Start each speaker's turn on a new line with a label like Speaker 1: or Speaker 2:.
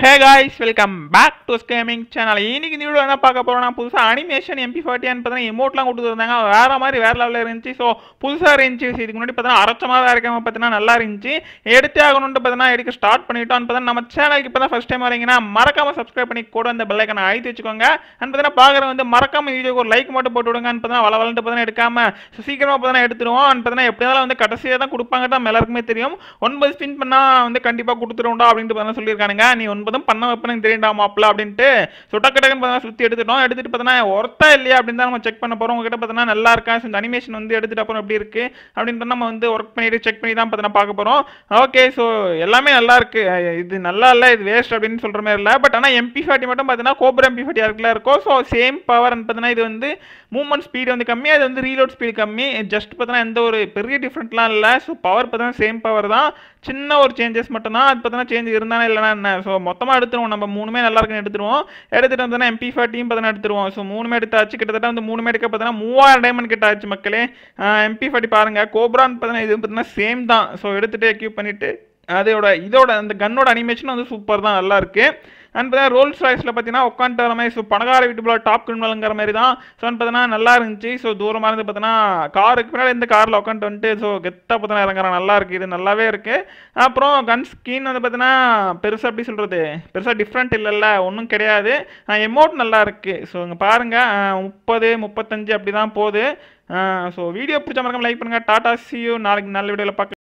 Speaker 1: hey guys welcome back to gaming channel இன்னைக்கு இந்த video என்ன பார்க்க போறோம்னா புதுசாக அனிமேஷன் எம்பி ஃபார்ட்டியான்னு பார்த்தீங்கன்னா எமோட்லாம் கொடுத்துருந்தாங்க வேற மாதிரி வேற லெவலில் இருந்துச்சு ஸோ புதுசாக இருந்துச்சு So, இதுக்கு முன்னாடி பார்த்தீங்கன்னா அரைச்சமாக இருக்காம பார்த்தீங்கன்னா நல்லா இருந்துச்சு எடுத்தே ஆகணும்னு பார்த்தீங்கன்னா எடுக்க ஸ்டார்ட் பண்ணிட்டோம் பார்த்தீங்கன்னா நம்ம சேனலுக்கு இப்போ தான் ஃபஸ்ட் டைம் வரீங்கன்னா மறக்காம சப்ஸ்கிரைப் பண்ணி கூட அந்த பெல்லைக்கனை அழுத்தி வச்சுக்கோங்க அண்ட் பார்த்தீங்கன்னா பார்க்குற வந்து மறக்காம வீடியோக்கு ஒரு லைக் மட்டும் போட்டு விடுங்க பார்த்தீங்கன்னா வள வளன்ட்டு பார்த்தீங்கன்னா எடுக்காம so, சீக்கிரமா பார்த்தீங்கன்னா எடுத்துருவோம் அண்ட் பார்த்தீங்கன்னா எப்படி இருந்தாலும் வந்து கடைசியாக தான் கொடுப்பாங்க தான் நம்ம எல்லாருக்குமே தெரியும் ஒன்பது ஸ்பின் பண்ணா வந்து கண்டிப்பாக கொடுத்துருவோம்டா அப்படின்ட்டு பார்த்தீங்கன்னா சொல்லியிருக்கானுங்க நீ ஒன்பதும் பண்ண வைப்பேன்னு தெரியும்டா மாப்பிள அப்படின்ட்டு ஸோ டக்கு டக்குன்னு பார்த்தா சுற்றி எடுத்துட்டோம் எடுத்துட்டு பார்த்தீங்கன்னா ஒர்த்தா இல்லையா அப்படின்னு தான் நம்ம செக் பண்ண போகிறோம் உங்ககிட்ட பார்த்தீங்கன்னா நல்லா இருக்கா ஸோ இந்த அனிமேஷன் வந்து எடுத்துட்டு அப்புறம் எப்படி இருக்கு அப்படின்னு நம்ம வந்து ஒர்க் பண்ணிட்டு செக் பண்ணி தான் பார்த்தீங்கன்னா பார்க்க போகிறோம் ஓகே ஸோ எல்லாமே நல்லா இருக்கு அஹ் இது நல்லா இல்லை இது வேஸ்ட் அப்படின்னு சொல்கிற மாதிரி இல்லை பட் ஆனால் எம்பி ஃபார்ட்டி மட்டும் பார்த்தீங்கன்னா கோபர் எம்பி ஃபார்ட்டி யாருக்குலாம் இருக்கும் ஸோ சேம் பவர் பார்த்தீங்கன்னா இது வந்து மூவ்மெண்ட் ஸ்பீடு வந்து கம்மி அது வந்து ரீலோட் ஸ்பீடு கம்மி ஜஸ்ட் பார்த்தீங்கன்னா எந்த ஒரு பெரிய டிஃப்ரெண்ட்லாம் இல்லை ஸோ பவர் பார்த்தீங்கன்னா சேம் பவர் தான் சின்ன ஒரு சேஞ்சஸ் மட்டும் தான் அது பார்த்தீங்கன்னா சேஞ்ச் இருந்தானே இல்லைனா என்ன ஸோ மொத்தமாக எடுத்துருவோம் நம்ம மூணுமே நல்லா இருக்குன்னு எடுத்துருவோம் எடுத்துட்டு வந்தோன்னா எம்பி ஃபார்ட்டியும் பார்த்தீங்கன்னா எடுத்துருவோம் ஸோ மூணுமே எடுத்தாச்சு கிட்டத்தட்ட வந்து மூணுமே எடுக்க பார்த்தீங்கன்னா மூவாயிரம் டைமண்ட் கிட்ட ஆச்சு மக்களே எம்பி ஃபார்ட்டி பாருங்க கோப்ரான்னு பார்த்தீங்கன்னா இது பார்த்தீங்கன்னா சேம் தான் ஸோ எடுத்துட்டு எக்யூப் பண்ணிட்டு அதோட இதோட அந்த கன்னோட அனிமேஷன் வந்து சூப்பர் தான் நல்லா இருக்கு அண்ட் பார்த்தீங்கன்னா ரோல்ஸ் ராய்ஸில் பார்த்தீங்கன்னா உட்காந்துட்டு வர மாதிரி ஸோ பணக்கார வீட்டு போல டாப் கிரிமினலுங்கிற மாதிரி தான் ஸோ பார்த்தீங்கன்னா நல்லா இருந்துச்சு ஸோ தூரமாக இருந்து பார்த்தீங்கன்னா காருக்கு பின்னாடி இந்த காரில் உட்காந்துட்டு வந்துட்டு ஸோ கெத்தாக பார்த்தீங்கன்னா இறங்குறான் நல்லா இருக்கு இது நல்லாவே இருக்கு அப்புறம் கன் ஸ்கின் வந்து பார்த்தீங்கன்னா பெருசாக எப்படி சொல்கிறது பெருசாக டிஃப்ரெண்ட் இல்லைல்ல ஒன்றும் கிடையாது எமௌண்ட் நல்லா இருக்கு ஸோ இங்கே பாருங்க முப்பது முப்பத்தஞ்சு அப்படி தான் போகுது ஸோ வீடியோ பிடிச்ச மறக்காம லைக் பண்ணுங்க டாடா சியூ நாளைக்கு நல்ல வீடியோவில் பார்க்க